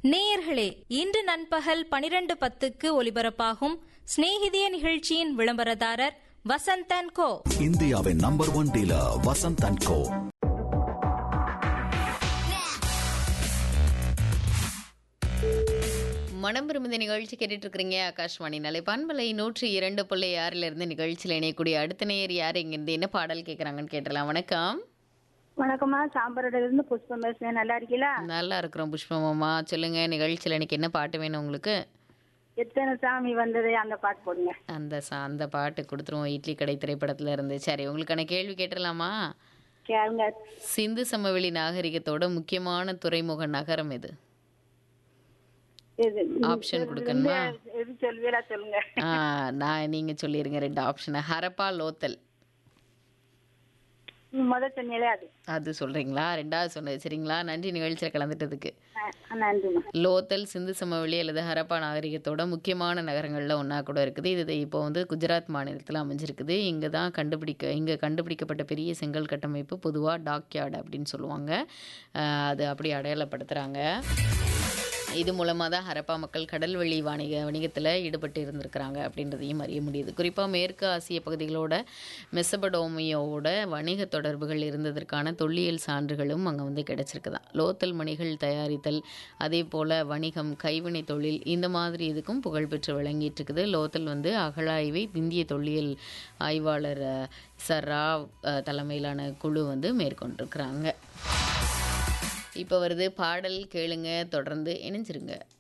நேயர்களே இன்று நண்பகல் பனிரெண்டு பத்துக்கு ஒலிபரப்பாகும் சிநேகிதிய நிகழ்ச்சியின் விளம்பரதாரர் வசந்தன் கோ இந்தியாவின் number one dealer Vasanth and co மனம் விரும்புத நிகழ்ச்சி கேட்டுட்டு இருக்கிறீங்க ஆகாஷ்வாணி நிலை பண்பலை நூற்றி இரண்டு புள்ளி ஆறுல இருந்து நிகழ்ச்சியில் இணையக்கூடிய அடுத்த நேயர் யார் இங்கிருந்து என்ன பாடல் கேட்குறாங்கன்னு கேட்டலாம் வணக்கம் வணக்கம்மா சாம்பாரோட இருந்து புஷ்பம் பேசுறேன் நல்லா இருக்கீங்களா நல்லா இருக்கிறோம் புஷ்பமாமா சொல்லுங்க நிகழ்ச்சியில் இன்னைக்கு என்ன பாட்டு வேணும் உங்களுக்கு எத்தனை சாமி வந்தது அந்த பாட்டு போடுங்க அந்த சா அந்த பாட்டு கொடுத்துருவோம் இட்லி கடை திரைப்படத்துல இருந்து சரி உங்களுக்கான கேள்வி கேட்டுடலாமா கேளுங்க சிந்து சமவெளி நாகரிகத்தோட முக்கியமான துறைமுக நகரம் எது இது ஆப்ஷன் கொடுக்கணுமா எது சொல்வீங்களா சொல்லுங்க ஆ, நான் நீங்க சொல்லிருங்க ரெண்டு ஆப்ஷனை ஹரப்பா லோத்தல் நீ முத சொன்னீங்களே அது அது சொல்றீங்களா ரெண்டாவது சொன்னது சரிங்களா நன்றி நிகழ்ச்சியில் கலந்துட்டதுக்கு ஆ, நன்றிம்மா லோத்தல் சிந்து சமவெளி அல்லது ஹரப்பா நாகரிகத்தோட முக்கியமான நகரங்களில் ஒன்றா கூட இருக்குது இது இப்போ வந்து குஜராத் மாநிலத்தில் அமைஞ்சிருக்குது இங்கே தான் கண்டுபிடிக்க இங்கே கண்டுபிடிக்கப்பட்ட பெரிய செங்கல் கட்டமைப்பு பொதுவாக டாக்யார்டு அப்படின்னு சொல்லுவாங்க அஹ் அது அப்படி அடையாளப்படுத்துகிறாங்க இது மூலமாக தான் ஹரப்பா மக்கள் கடல்வழி வணிக வணிகத்தில் ஈடுபட்டு இருந்திருக்கிறாங்க அப்படின்றதையும் அறிய முடியுது குறிப்பாக மேற்கு ஆசிய பகுதிகளோட மெசபடோமியோவோட வணிக தொடர்புகள் இருந்ததற்கான தொல்லியல் சான்றுகளும் அங்கே வந்து கிடைச்சிருக்குதான் லோத்தல் மணிகள் தயாரித்தல் அதே போல் வணிகம் கைவினை தொழில் இந்த மாதிரி இதுக்கும் புகழ்பெற்று விளங்கிட்டு இருக்குது லோத்தல் வந்து அகழாய்வை இந்திய தொல்லியல் ஆய்வாளர் அஹ், சர் ராவ் அஹ், தலைமையிலான குழு வந்து மேற்கொண்டிருக்கிறாங்க இப்போ வருது பாடல் கேளுங்க தொடர்ந்து இணைஞ்சிருங்க